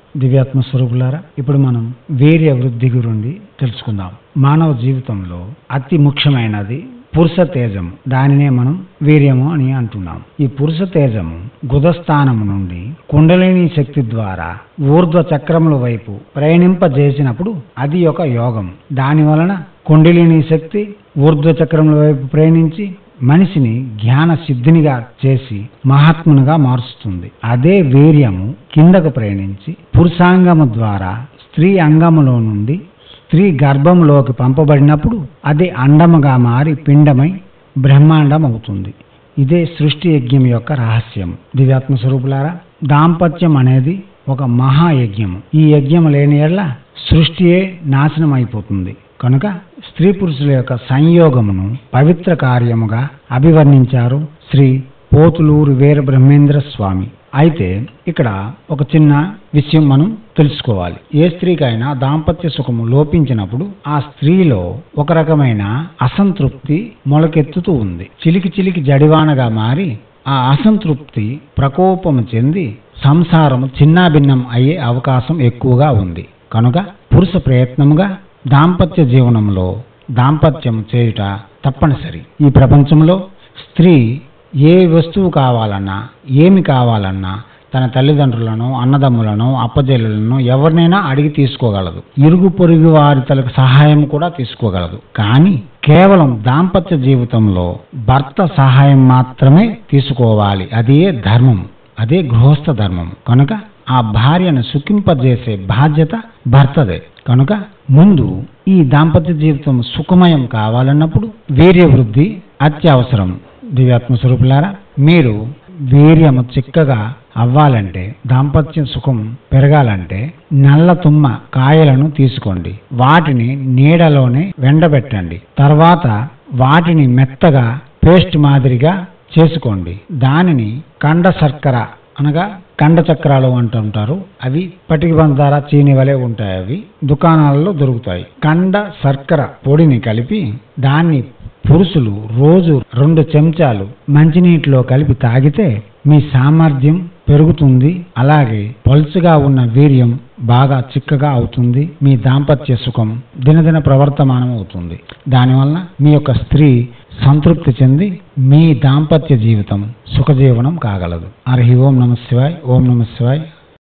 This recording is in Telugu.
దివ్యాత్మ స్వరూపులారా ఇప్పుడు మనం వీర్య వృద్ధి గురించి తెలుసుకుందాం మానవ జీవితంలో అతి ముఖ్యమైనది పురుష తేజము దానినే మనం వీర్యము అని అంటున్నాం ఈ పురుష తేజము గుదస్థానము నుండి కుండలిని శక్తి ద్వారా ఊర్ధ్వ చక్రముల వైపు ప్రయాణింపజేసినప్పుడు అది ఒక యోగం దాని వలన కుండలిని శక్తి ఊర్ధ్వ చక్రముల వైపు ప్రయాణించి మనిషిని జ్ఞాన సిద్ధినిగా చేసి మహాత్మునిగా మారుస్తుంది అదే వీర్యము కిందకు ప్రయాణించి పురుషాంగము ద్వారా స్త్రీ అంగములో నుండి స్త్రీ గర్భంలోకి పంపబడినప్పుడు అది అండముగా మారి పిండమై బ్రహ్మాండం అవుతుంది ఇదే సృష్టి యజ్ఞం యొక్క రహస్యం దివ్యాత్మ స్వరూపులారా దాంపత్యం అనేది ఒక మహాయజ్ఞము ఈ యజ్ఞం లేని ఎడల సృష్టియే నాశనం అయిపోతుంది కనుక స్త్రీ పురుషుల యొక్క సంయోగమును పవిత్ర కార్యముగా అభివర్ణించారు శ్రీ పోతులూరు వీర బ్రహ్మేంద్ర స్వామి అయితే ఇక్కడ ఒక చిన్న విషయం మనం తెలుసుకోవాలి ఏ స్త్రీకైనా దాంపత్య సుఖము లోపించినప్పుడు ఆ స్త్రీలో ఒక రకమైన అసంతృప్తి మొలకెత్తుతూ ఉంది చిలికి చిలికి జడివానగా మారి ఆ అసంతృప్తి ప్రకోపము చెంది సంసారం చిన్నాభిన్నం అయ్యే అవకాశం ఎక్కువగా ఉంది కనుక పురుష ప్రయత్నముగా దాంపత్య జీవనంలో దాంపత్యం చేయుట తప్పనిసరి ఈ ప్రపంచంలో స్త్రీ ఏ వస్తువు కావాలన్నా ఏమి కావాలన్నా తన తల్లిదండ్రులను అన్నదమ్ములను అప్పజల్లులను ఎవరినైనా అడిగి తీసుకోగలదు ఇరుగు పొరుగు వారి తలకు సహాయం కూడా తీసుకోగలదు కానీ కేవలం దాంపత్య జీవితంలో భర్త సహాయం మాత్రమే తీసుకోవాలి అదే ధర్మం అదే గృహస్థ ధర్మం కనుక ఆ భార్యను సుఖింపజేసే బాధ్యత భర్తదే కనుక ముందు ఈ దాంపత్య జీవితం సుఖమయం కావాలన్నప్పుడు వీర్య వృద్ధి అత్యవసరం దివ్యాత్మ స్వరూపులారా మీరు వీర్యము చిక్కగా అవ్వాలంటే దాంపత్య సుఖం పెరగాలంటే నల్ల తుమ్మ కాయలను తీసుకోండి వాటిని నీడలోనే వెండబెట్టండి తర్వాత వాటిని మెత్తగా పేస్ట్ మాదిరిగా చేసుకోండి దానిని కండ శర్కర అనగా కండ చక్రాలు అంటుంటారు అవి పటికి పంచదార చీని వలె ఉంటాయి అవి దుకాణాలలో దొరుకుతాయి కండ శర్కర పొడిని కలిపి దాన్ని పురుషులు రోజు రెండు చెంచాలు మంచినీటిలో కలిపి తాగితే మీ సామర్థ్యం పెరుగుతుంది అలాగే పలుచుగా ఉన్న వీర్యం బాగా చిక్కగా అవుతుంది మీ దాంపత్య సుఖం దినదిన ప్రవర్తమానం అవుతుంది దానివల్ల మీ యొక్క స్త్రీ సంతృప్తి చెంది మీ దాంపత్య జీవితం సుఖజీవనం కాగలదు హరి ఓం నమ శివాయ్ ఓం నమ శివాయ్